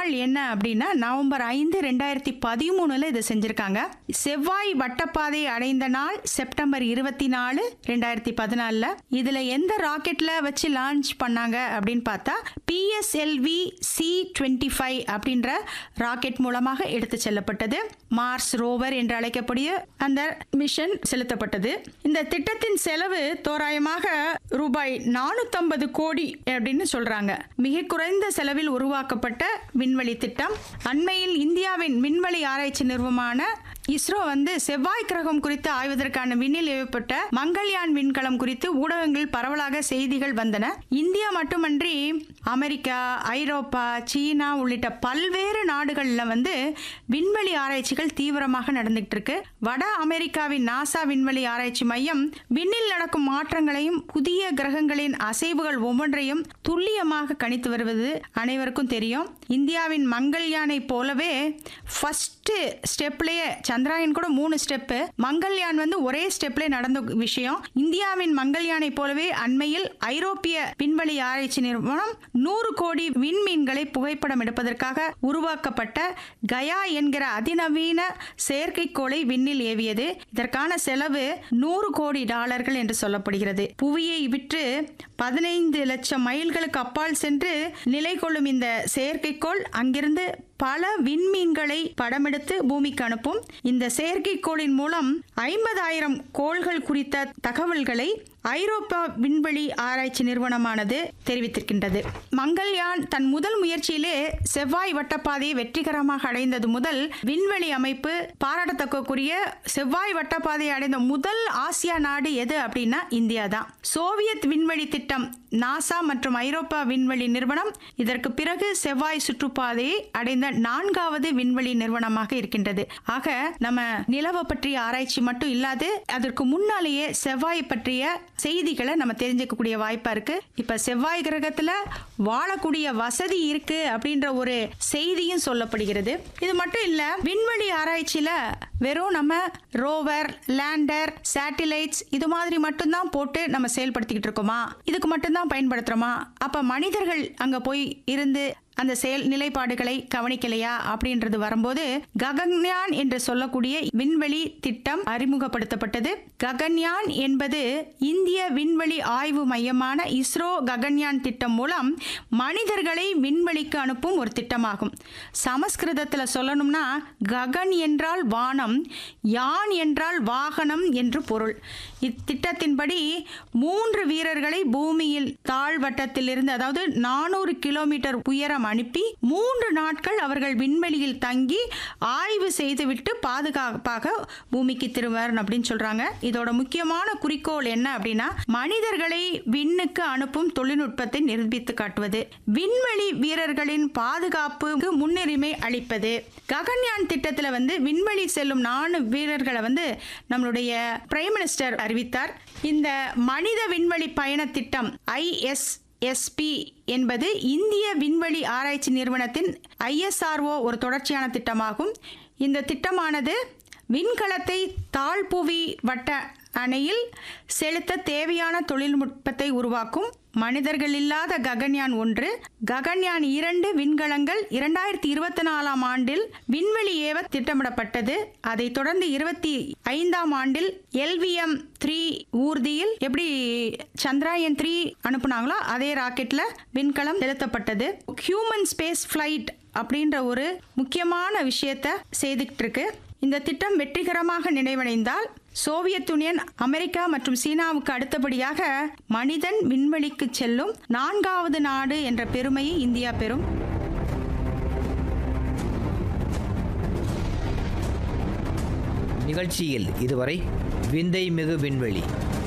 நாள் என்ன அப்படின்னா நவம்பர் ஐந்து ரெண்டாயிரத்தி பதிமூணுல இதை செஞ்சிருக்காங்க செவ்வாய் வட்டப்பாதை அடைந்த நாள் செப்டம்பர் இருபத்தி நாலு ரெண்டாயிரத்தி பதினாலில் இதில் எந்த ராக்கெட்டில் வச்சு லான்ச் பண்ணாங்க அப்படின்னு பார்த்தா பிஎஸ்எல்வி சி டுவெண்ட்டி ஃபைவ் அப்படின்ற ராக்கெட் மூலமாக எடுத்து செல்லப்பட்டது மார்ஸ் ரோவர் என்று அழைக்கக்கூடிய அந்த மிஷன் செலுத்தப்பட்டது இந்த திட்டத்தின் செலவு தோராயமாக ரூபாய் நானூத்தம்பது கோடி அப்படின்னு சொல்றாங்க மிக குறைந்த செலவில் உருவாக்கப்பட்ட விண்வெளி திட்டம் அண்மையில் இந்தியாவின் விண்வெளி ஆராய்ச்சி நிறுவனமான இஸ்ரோ வந்து செவ்வாய் கிரகம் குறித்து ஆய்வதற்கான விண்ணில் ஏவப்பட்ட மங்கள்யான் விண்கலம் குறித்து ஊடகங்கள் பரவலாக செய்திகள் வந்தன இந்தியா மட்டுமன்றி அமெரிக்கா ஐரோப்பா சீனா உள்ளிட்ட பல்வேறு நாடுகள்ல வந்து விண்வெளி ஆராய்ச்சிகள் தீவிரமாக நடந்துகிட்டு இருக்கு வட அமெரிக்காவின் நாசா விண்வெளி ஆராய்ச்சி மையம் விண்ணில் நடக்கும் மாற்றங்களையும் புதிய கிரகங்களின் அசைவுகள் ஒவ்வொன்றையும் துல்லியமாக கணித்து வருவது அனைவருக்கும் தெரியும் இந்தியாவின் மங்கள்யானை போலவே ஃபர்ஸ்ட் ஸ்டெப்லயே சந்திராயன் கூட மூணு ஸ்டெப்பு மங்கள்யான் வந்து ஒரே ஸ்டெப்ல நடந்த விஷயம் இந்தியாவின் மங்கள்யானை போலவே அண்மையில் ஐரோப்பிய விண்வெளி ஆராய்ச்சி நிறுவனம் நூறு கோடி விண்மீன்களை புகைப்படம் எடுப்பதற்காக உருவாக்கப்பட்ட கயா என்கிற அதிநவீன செயற்கைக்கோளை விண்ணில் ஏவியது இதற்கான செலவு நூறு கோடி டாலர்கள் என்று சொல்லப்படுகிறது புவியை விற்று பதினைந்து லட்சம் மைல்களுக்கு அப்பால் சென்று நிலை கொள்ளும் இந்த செயற்கைக்கோள் அங்கிருந்து பல விண்மீன்களை படமெடுத்து பூமிக்கு அனுப்பும் இந்த செயற்கைக்கோளின் மூலம் ஐம்பதாயிரம் கோள்கள் குறித்த தகவல்களை ஐரோப்பா விண்வெளி ஆராய்ச்சி நிறுவனமானது தெரிவித்திருக்கின்றது மங்கள்யான் தன் முதல் முயற்சியிலே செவ்வாய் வட்டப்பாதையை வெற்றிகரமாக அடைந்தது முதல் விண்வெளி அமைப்பு பாராட்டத்தக்கக்கூடிய செவ்வாய் வட்டப்பாதையை அடைந்த முதல் ஆசியா நாடு எது அப்படின்னா இந்தியா தான் சோவியத் விண்வெளி திட்டம் நாசா மற்றும் ஐரோப்பா விண்வெளி நிறுவனம் இதற்கு பிறகு செவ்வாய் சுற்றுப்பாதையை அடைந்த நான்காவது விண்வெளி நிறுவனமாக இருக்கின்றது ஆக நம்ம நிலவை பற்றிய ஆராய்ச்சி மட்டும் இல்லாது அதற்கு முன்னாலேயே செவ்வாய் பற்றிய செய்திகளை நம்ம தெரிஞ்சுக்கக்கூடிய வாய்ப்பா இருக்கு இப்ப செவ்வாய் கிரகத்துல வாழக்கூடிய வசதி இருக்கு அப்படின்ற ஒரு செய்தியும் சொல்லப்படுகிறது இது மட்டும் இல்ல விண்வெளி ஆராய்ச்சியில வெறும் நம்ம ரோவர் லேண்டர் சேட்டிலைட்ஸ் இது மாதிரி மட்டும்தான் போட்டு நம்ம செயல்படுத்திக்கிட்டு இருக்கோமா இதுக்கு மட்டும்தான் பயன்படுத்துறோமா அப்ப மனிதர்கள் அங்க போய் இருந்து அந்த செயல் நிலைப்பாடுகளை கவனிக்கலையா அப்படின்றது வரும்போது ககன்யான் என்று சொல்லக்கூடிய விண்வெளி திட்டம் அறிமுகப்படுத்தப்பட்டது ககன்யான் என்பது இந்திய விண்வெளி ஆய்வு மையமான இஸ்ரோ ககன்யான் திட்டம் மூலம் மனிதர்களை விண்வெளிக்கு அனுப்பும் ஒரு திட்டமாகும் சமஸ்கிருதத்தில் சொல்லணும்னா ககன் என்றால் வானம் யான் என்றால் வாகனம் என்று பொருள் இத்திட்டத்தின்படி மூன்று வீரர்களை பூமியில் தாழ்வட்டத்தில் இருந்து அதாவது நானூறு கிலோமீட்டர் உயரம் அனுப்பி மூன்று நாட்கள் அவர்கள் விண்வெளியில் தங்கி ஆய்வு செய்துவிட்டு பாதுகாப்பாக பூமிக்கு திரும்பர் அப்படின்னு சொல்றாங்க இதோட முக்கியமான குறிக்கோள் என்ன அப்படின்னா மனிதர்களை விண்ணுக்கு அனுப்பும் தொழில்நுட்பத்தை நிரூபித்து காட்டுவது விண்வெளி வீரர்களின் பாதுகாப்புக்கு முன்னுரிமை அளிப்பது ககன்யான் திட்டத்தில் வந்து விண்வெளி செல்லும் நான்கு வீரர்களை வந்து நம்மளுடைய பிரைம் மினிஸ்டர் அறிவித்தார் இந்த மனித விண்வெளி பயண திட்டம் ஐஎஸ் எஸ்பி என்பது இந்திய விண்வெளி ஆராய்ச்சி நிறுவனத்தின் ஐஎஸ்ஆர்ஓ ஒரு தொடர்ச்சியான திட்டமாகும் இந்த திட்டமானது விண்கலத்தை தாழ்புவி வட்ட அணையில் செலுத்த தேவையான தொழில்நுட்பத்தை உருவாக்கும் மனிதர்கள் இல்லாத ககன்யான் ஒன்று ககன்யான் இரண்டு விண்கலங்கள் இரண்டாயிரத்தி இருபத்தி நாலாம் ஆண்டில் விண்வெளி ஏவ திட்டமிடப்பட்டது அதைத் தொடர்ந்து இருபத்தி ஐந்தாம் ஆண்டில் எல்விஎம் த்ரீ ஊர்தியில் எப்படி சந்திராயன் த்ரீ அனுப்புனாங்களோ அதே ராக்கெட்ல விண்கலம் செலுத்தப்பட்டது ஹியூமன் ஸ்பேஸ் ஃபிளைட் அப்படின்ற ஒரு முக்கியமான விஷயத்த செய்துக்கிட்டு இருக்கு இந்த திட்டம் வெற்றிகரமாக நிறைவடைந்தால் சோவியத் யூனியன் அமெரிக்கா மற்றும் சீனாவுக்கு அடுத்தபடியாக மனிதன் விண்வெளிக்கு செல்லும் நான்காவது நாடு என்ற பெருமையை இந்தியா பெறும் நிகழ்ச்சியில் இதுவரை விந்தை மிகு விண்வெளி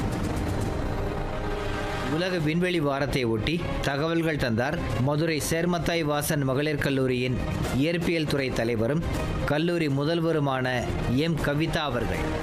உலக விண்வெளி வாரத்தை ஒட்டி தகவல்கள் தந்தார் மதுரை சேர்மத்தாய் வாசன் மகளிர் கல்லூரியின் இயற்பியல் துறை தலைவரும் கல்லூரி முதல்வருமான எம் கவிதா அவர்கள்